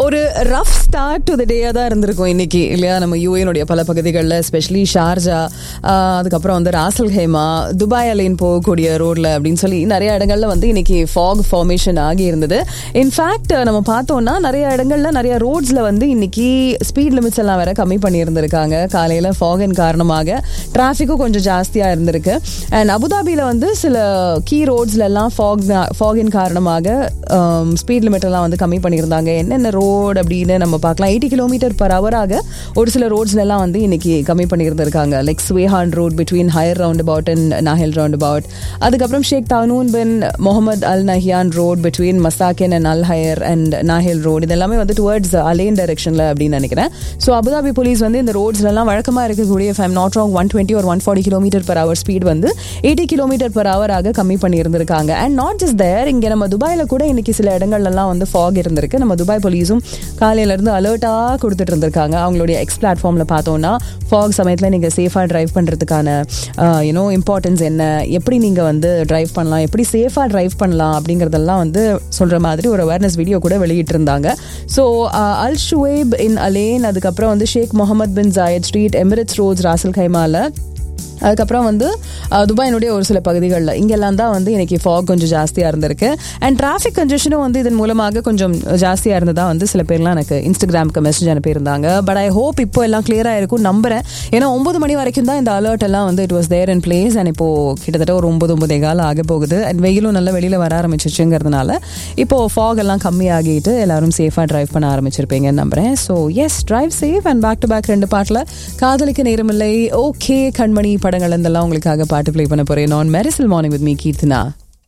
ஒரு rough start to the டேயா தான் இருந்திருக்கும் இன்னைக்கு இல்லையா நம்ம யூஏனுடைய பல பகுதிகளில் எஸ்பெஷலி ஷார்ஜா ஆஹ், அதுக்கப்புறம் வந்து ராசல் ஹேமா துபாய் அலைன் போகக்கூடிய ரோட்ல அப்படின்னு சொல்லி நிறைய இடங்கள்ல வந்து இன்னைக்கு ஃபாக் ஃபார்மேஷன் ஆகி இருந்தது இன்ஃபேக்ட் நம்ம பார்த்தோம்னா நிறைய இடங்கள்ல நிறைய ரோட்ஸ்ல வந்து இன்னைக்கு ஸ்பீட் லிமிட்ஸ் எல்லாம் வேற கம்மி பண்ணியிருந்திருக்காங்க காலையில ஃபாகின் காரணமாக டிராஃபிக்கும் கொஞ்சம் ஜாஸ்தியா இருந்திருக்கு அண்ட் அபுதாபியில வந்து சில கீ ரோட்ஸ்ல எல்லாம் ஃபாக் ஃபாகின் காரணமாக ஸ்பீட் லிமிட் எல்லாம் வந்து கம்மி பண்ணியிருந்தாங்க என்னென்ன ரோடு அப்படின்னு நம்ம பார்க்கலாம் எயிட்டி கிலோமீட்டர் பர் ஹவராக ஒரு சில ரோட்ஸ்ல எல்லாம் வந்து இன்னைக்கு கம்மி பண்ணியிருந்திருக்காங்க like Sweihan road between Hayer roundabout and Nahil roundabout அதுக்கப்புறம் Sheikh Tahnoun bin Mohammed Al Nahyan road between Masakin and Al Hayer and Nahil road இதெல்லாமே வந்து டுவர்ட்ஸ் அலேன் டைரக்ஷன்ல அப்படின்னு நினைக்கிறேன் ஸோ அபுதாபி போலீஸ் வந்து இந்த ரோட்ஸ்ல எல்லாம் வழக்கமா இருக்கக்கூடிய if I'm not wrong one twenty ஒரு one forty kilometre per hour speed வந்து எயிட்டி கிலோமீட்டர் பர் ஹவராக கம்மி பண்ணி இருந்திருக்காங்க அண்ட் நாட் ஜஸ்ட் தேர் இங்க நம்ம துபாயில கூட இன்னைக்கு சில இடங்கள்லாம் வந்து ஃபாக் இருந்திருக்கு நம்ம துபாய் போலீஸும் காலையில இருந்து அலர்ட்டா கொடுத்துட்டு இருந்திருக்காங்க அவங்களுடைய எக்ஸ் பிளாட்ஃபார்ம்ல பார்த்தோம்னா ஃபாக் சமயத்துல நீங்க சேஃபா டிரைவ் பண்றதுக்கான யூனோ இம்பார்ட்டன்ஸ் என்ன எப்படி நீங்க வந்து டிரைவ் பண்ணலாம் எப்படி சேஃபா டிரைவ் பண்ணலாம் அப்படிங்கறதெல்லாம் வந்து சொல்ற மாதிரி ஒரு அவேர்னஸ் வீடியோ கூட வெளியிட்டு இருந்தாங்க ஸோ அல் ஷுவேப் இன் அலேன் அதுக்கப்புறம் வந்து Sheikh Mohammed bin Zayed street Emirates roads Ras al கைமால அதுக்கப்புறம் வந்து அஹ், துபாயினுடைய ஒரு சில பகுதிகளில் இங்கெல்லாம் தான் வந்து இன்னைக்கு ஃபாக் கொஞ்சம் ஜாஸ்தியாக இருந்திருக்கு அண்ட் டிராஃபிக் கன்ஜெஷனும் வந்து இதன் மூலமாக கொஞ்சம் ஜாஸ்தியாக இருந்ததா வந்து சில பேர்லாம் எனக்கு இன்ஸ்டாகிராமுக்கு மெசேஜ் அனுப்பியிருந்தாங்க பட் ஐ ஹோப் இப்போ எல்லாம் கிளியராக இருக்கும் நம்புறேன் ஏன்னா ஒன்பது மணி வரைக்கும் தான் இந்த அலர்ட் எல்லாம் வந்து it was there in place and இப்போ கிட்டத்தட்ட ஒரு ஒன்பது ஒன்பதே காலம் ஆக போகுது அண்ட் வெயிலும் நல்லா வெளியில் வர ஆரம்பிச்சிச்சுங்கிறதுனால இப்போ ஃபாக் எல்லாம் கம்மியாகிட்டு எல்லாரும் சேஃபாக டிரைவ் பண்ண ஆரம்பிச்சிருப்பீங்கன்னு நம்புறேன் so yes drive safe and back to back ரெண்டு பாட்டில் காதலிக்க நேரமில்லை ஓகே கண்மணி படங்கள் இருந்தெல்லாம் உங்களுக்காக பாட்டு ப்ளே பண்ண போறேன் நான் மெரிசல் morning with me Keerthana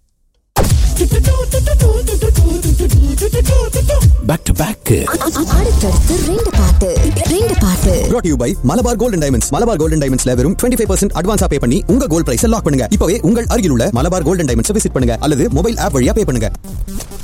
back to back அடுத்தடுத்து ரெண்டு பாட்டு ரெண்டு பாட்டு brought to you by Malabar golden diamonds Malabar golden டைமண்ட்ஸ்ல வெறும் 25% ஃபைவ் பர்சன்ட் அட்வான்ஸா பே பண்ணி உங்க கோல்ட் பிரைஸ் லாக் பண்ணுங்க இப்பவே உங்கள் அருகில் உள்ள மலபார் கோல்டன் டைமண்ட்ஸ் விசிட் பண்ணுங்க அல்லது மொபைல் ஆப் வழியா பே பண்ணுங்க